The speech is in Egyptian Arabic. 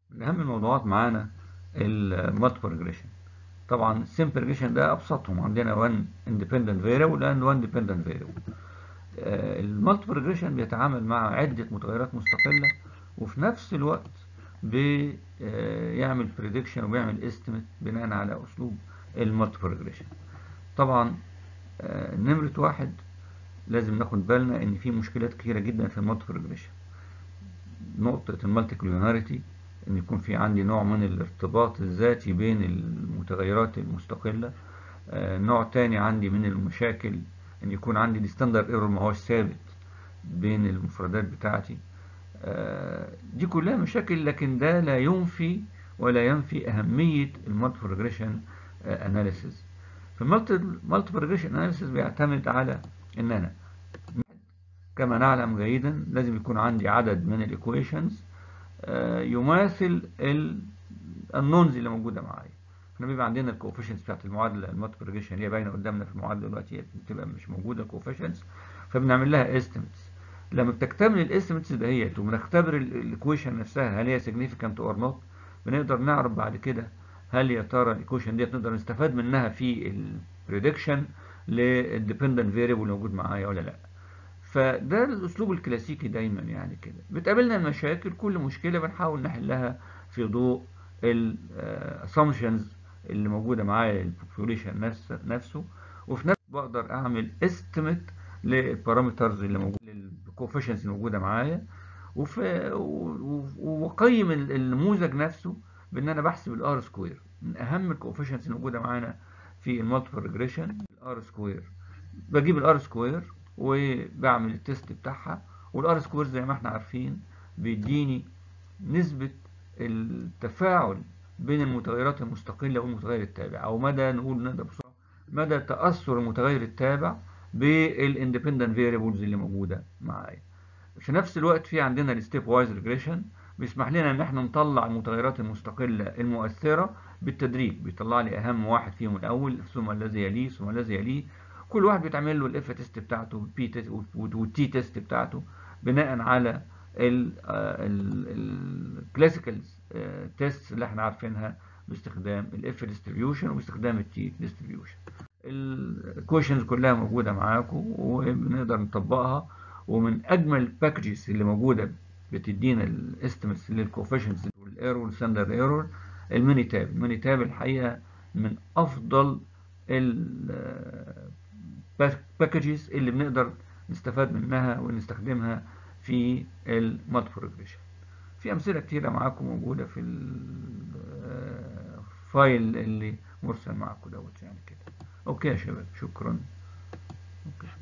من اهم الموضوعات معانا المالتيبل ريجريشن طبعا السمبل ريجريشن ده ابسطهم عندنا 1 اندبندنت فيريبل اند 1 ديبندنت فيريبل المالتيبل ريجريشن بيتعامل مع عده متغيرات مستقله وفي نفس الوقت بيعمل بريدكشن وبيعمل استيميت بناء على اسلوب المالتيبل ريجريشن طبعا نمره واحد لازم ناخد بالنا ان في مشكلات كتيره جدا في المالتيبل ريجريشن نقطه المالتيكلوناريتي ان يكون في عندي نوع من الارتباط الذاتي بين المتغيرات المستقله نوع تاني عندي من المشاكل ان يكون عندي الستاندرد ايرور ما هوش ثابت بين المفردات بتاعتي دي كلها مشاكل لكن ده لا ينفي ولا ينفي اهميه المالتيبل ريجريشن اناليسيز فالمالتيبل ريجريشن اناليسيز بيعتمد على ان انا كما نعلم جيدا لازم يكون عندي عدد من الايكويشنز يماثل النونز اللي موجوده معايا احنا بيبقى عندنا الكوفيشنتس بتاعت المعادله المالتيبل ريجريشن اللي هي باينه قدامنا في المعادله دلوقتي بتبقى مش موجوده كوفيشنتس فبنعمل لها استيمتس لما بتكتمل الاستيمتس دهيت وبنختبر الايكويشن نفسها هل هي سيجنيفيكانت اور نوت بنقدر نعرف بعد كده هل يا ترى الايكويشن ديت نقدر نستفاد منها في البريدكشن للديبندنت فيريبل موجود معايا ولا لا فده الاسلوب الكلاسيكي دايما يعني كده بتقابلنا المشاكل كل مشكله بنحاول نحلها في ضوء الاسامبشنز اللي موجوده معايا البوبوليشن نفسه وفي نفس بقدر اعمل استيميت للبارامترز اللي موجوده للكوفيشنز الموجوده معايا واقيم النموذج نفسه بان انا بحسب الار سكوير من اهم الكوفيشنز الموجوده معانا في المالتيبل ريجريشن الار سكوير بجيب الار سكوير وبعمل التيست بتاعها والار سكوير زي ما احنا عارفين بيديني نسبة التفاعل بين المتغيرات المستقلة والمتغير التابع او مدى نقول نقدر بسرعة مدى تأثر المتغير التابع بالاندبندنت فيريبلز اللي موجودة معايا في نفس الوقت في عندنا الستيب وايز ريجريشن بيسمح لنا ان احنا نطلع المتغيرات المستقلة المؤثرة بالتدريج بيطلع لي اهم واحد فيهم الاول ثم الذي يليه ثم الذي يليه كل واحد بيتعمل له الاف تيست بتاعته والبي تيست والتي تيست بتاعته بناء على الكلاسيكال تيست اللي احنا عارفينها باستخدام الاف ديستريبيوشن وباستخدام التي ديستريبيوشن الكويشنز كلها موجوده معاكم وبنقدر نطبقها ومن اجمل الباكجز اللي موجوده بتدينا الاستيمتس للكوفيشنز والايرور والستاندرد ايرور الميني تاب الميني تاب الحقيقه من افضل الباكجز اللي بنقدر نستفاد منها ونستخدمها في المالتيبل ريجريشن في امثله كتيره معاكم موجوده في الفايل اللي مرسل معاكم دوت يعني كده اوكي يا شباب شكرا اوكي